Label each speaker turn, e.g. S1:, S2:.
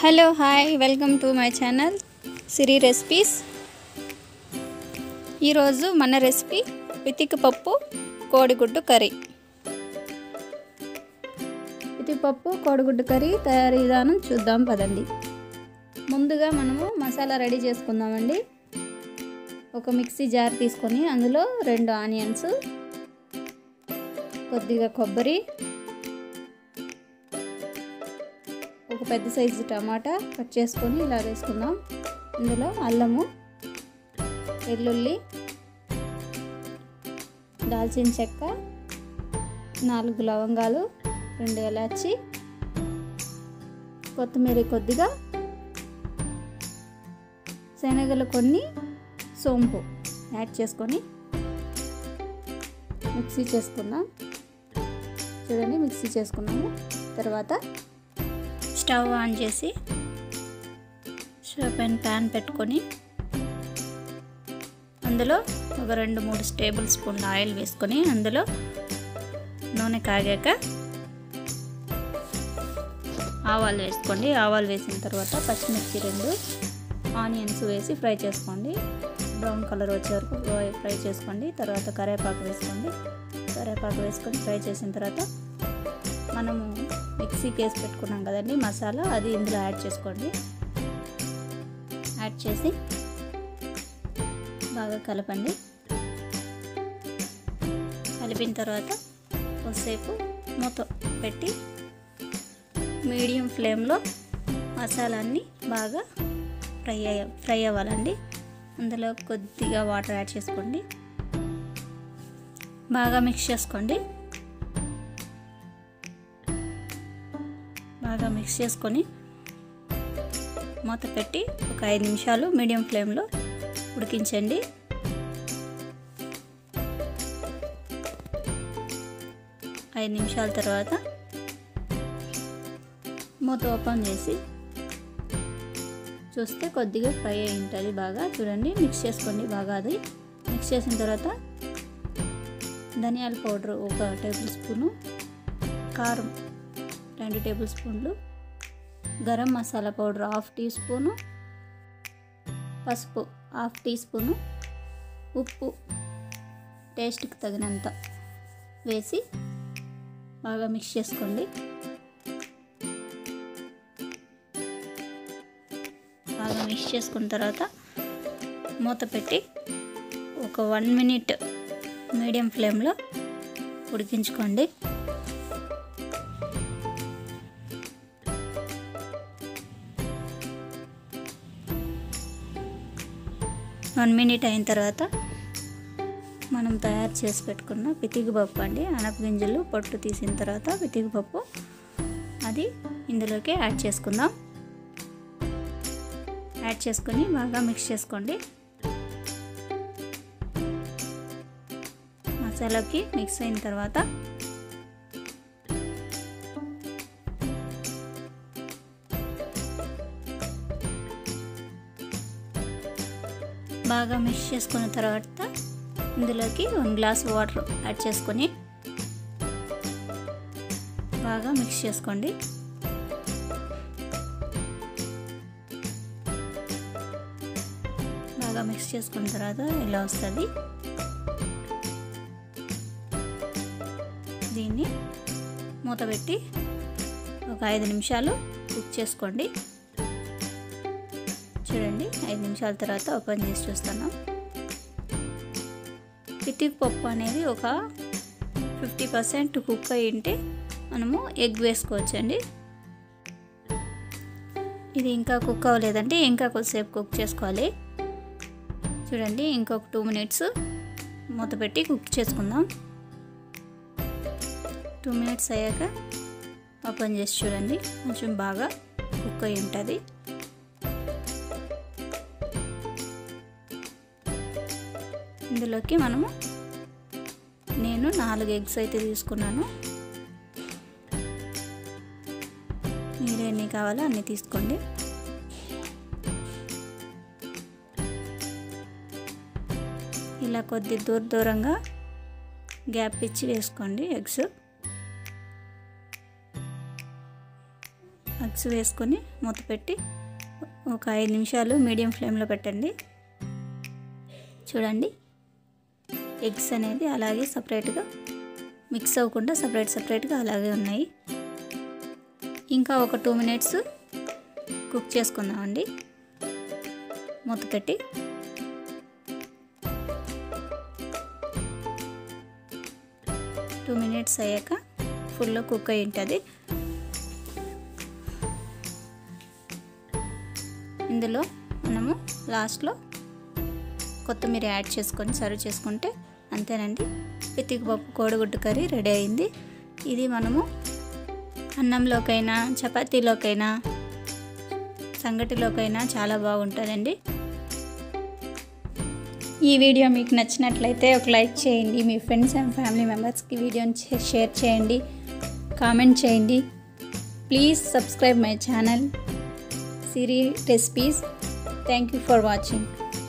S1: hello hi welcome to my channel Siri recipes ఈరోజు మన recipe పితికి పప్పు కోడిగుడ్డు కర్రీ పితికి పప్పు కోడిగుడ్డు కర్రీ తయారీ విధానం చూద్దాం పదండి ముందుగా మనము మసాలా రెడీ చేసుకుందామండి ఒక మిక్సీ జార్ తీసుకొని అందులో రెండు ఆనియన్స్ కొద్దిగా కొబ్బరి ఒక పెద్ద సైజు టమాటా కట్ చేసుకొని ఇలా వేసుకుందాం ఇందులో అల్లము వెల్లుల్లి దాల్చిన చెక్క నాలుగు లవంగాలు రెండు ఎలాచి కొత్తిమీర కొద్దిగా శనగలు కొన్ని సోంపు యాడ్ చేసుకొని మిక్సీ చేసుకుందాం చూడండి మిక్సీ చేసుకున్నాము తర్వాత స్టవ్ ఆన్ చేసి స్టవ్ పైన ప్యాన్ పెట్టుకొని అందులో ఒక రెండు మూడు టేబుల్ స్పూన్ల ఆయిల్ వేసుకొని అందులో నూనె కాగాక ఆవాలు వేసుకోండి ఆవాలు వేసిన తర్వాత పచ్చిమిర్చి రెండు ఆనియన్స్ వేసి ఫ్రై చేసుకోండి బ్రౌన్ కలర్ వచ్చే వరకు ఫ్రై చేసుకోండి తర్వాత కరివేపాకు వేసుకోండి కరివేపాకు వేసుకొని ఫ్రై చేసిన తర్వాత మనము మిక్సీకి వేసి పెట్టుకున్నాం కదండి మసాలా అది ఇందులో యాడ్ చేసుకోండి యాడ్ చేసి బాగా కలపండి కలిపిన తర్వాత కొద్దిసేపు మూత పెట్టి మీడియం ఫ్లేమ్లో మసాలాన్ని బాగా ఫ్రై అయ్య ఫ్రై అవ్వాలండి అందులో కొద్దిగా వాటర్ యాడ్ చేసుకోండి బాగా మిక్స్ చేసుకోండి బాగా మిక్స్ చేసుకొని మూత పెట్టి ఒక ఐదు నిమిషాలు మీడియం ఫ్లేమ్లో ఉడికించండి ఐదు నిమిషాల తర్వాత మూత ఓపెన్ చేసి చూస్తే కొద్దిగా ఫ్రై అయి ఉంటుంది బాగా చూడండి మిక్స్ చేసుకోండి బాగా అది మిక్స్ చేసిన తర్వాత ధనియాల పౌడర్ ఒక టేబుల్ స్పూను కారం రెండు టేబుల్ స్పూన్లు garam masala powder half teaspoon పసుపు హాఫ్ టీ స్పూను ఉప్పు టేస్ట్కి తగినంత వేసి బాగా మిక్స్ చేసుకోండి బాగా మిక్స్ చేసుకున్న తర్వాత మూత పెట్టి ఒక వన్ మినిట్ మీడియం ఫ్లేమ్లో ఉడికించుకోండి వన్ మినిట్ అయిన తర్వాత మనం తయారు చేసి పెట్టుకున్న పితికి పప్పు అండి అనపగింజలు పొట్టు తీసిన తర్వాత పితికి పప్పు అది ఇందులోకి యాడ్ చేసుకుందాం యాడ్ చేసుకొని బాగా మిక్స్ చేసుకోండి మసాలాకి మిక్స్ అయిన తర్వాత బాగా మిక్స్ చేసుకున్న తర్వాత ఇందులోకి వన్ గ్లాస్ వాటర్ యాడ్ చేసుకొని బాగా మిక్స్ చేసుకోండి బాగా మిక్స్ చేసుకున్న తర్వాత ఇలా వస్తుంది దీన్ని మూత పెట్టి ఒక ఐదు నిమిషాలు కుక్ చేసుకోండి చూడండి ఐదు నిమిషాల తర్వాత ఓపెన్ చేసి చూస్తాను పితిక్ పప్పు అనేది ఒక ఫిఫ్టీ పర్సెంట్ కుక్ అయి ఉంటే మనము ఎగ్ వేసుకోవచ్చండి ఇది ఇంకా కుక్ అవ్వలేదంటే ఇంకా కొద్దిసేపు కుక్ చేసుకోవాలి చూడండి ఇంకొక టూ మినిట్స్ మూత పెట్టి కుక్ చేసుకుందాం టూ మినిట్స్ అయ్యాక ఓపెన్ చేసి చూడండి కొంచెం బాగా కుక్ అయి ఉంటుంది ఇందులోకి మనము నేను నాలుగు ఎగ్స్ అయితే తీసుకున్నాను మీరు ఎన్ని కావాలో అన్ని తీసుకోండి ఇలా కొద్ది దూర దూరంగా గ్యాప్ ఇచ్చి వేసుకోండి ఎగ్స్ ఎగ్స్ వేసుకొని మూత పెట్టి ఒక ఐదు నిమిషాలు మీడియం ఫ్లేమ్లో పెట్టండి చూడండి ఎగ్స్ అనేది అలాగే సపరేట్గా మిక్స్ అవ్వకుండా సపరేట్ సపరేట్గా అలాగే ఉన్నాయి ఇంకా ఒక టూ మినిట్స్ కుక్ చేసుకుందామండి మూత పెట్టి టూ మినిట్స్ అయ్యాక ఫుల్లో కుక్ అయి ఉంటుంది ఇందులో మనము లాస్ట్లో కొత్తిమీర యాడ్ చేసుకొని సర్వ్ చేసుకుంటే అంతేనండి పితికిపప్పు కోడిగుడ్డు కర్రీ రెడీ అయింది ఇది మనము అన్నంలోకైనా చపాతీలోకైనా సంగటిలోకైనా చాలా బాగుంటుందండి ఈ వీడియో మీకు నచ్చినట్లయితే ఒక లైక్ చేయండి మీ ఫ్రెండ్స్ అండ్ ఫ్యామిలీ మెంబర్స్కి వీడియోని షేర్ చేయండి కామెంట్ చేయండి please subscribe my channel Siri recipes thank you for watching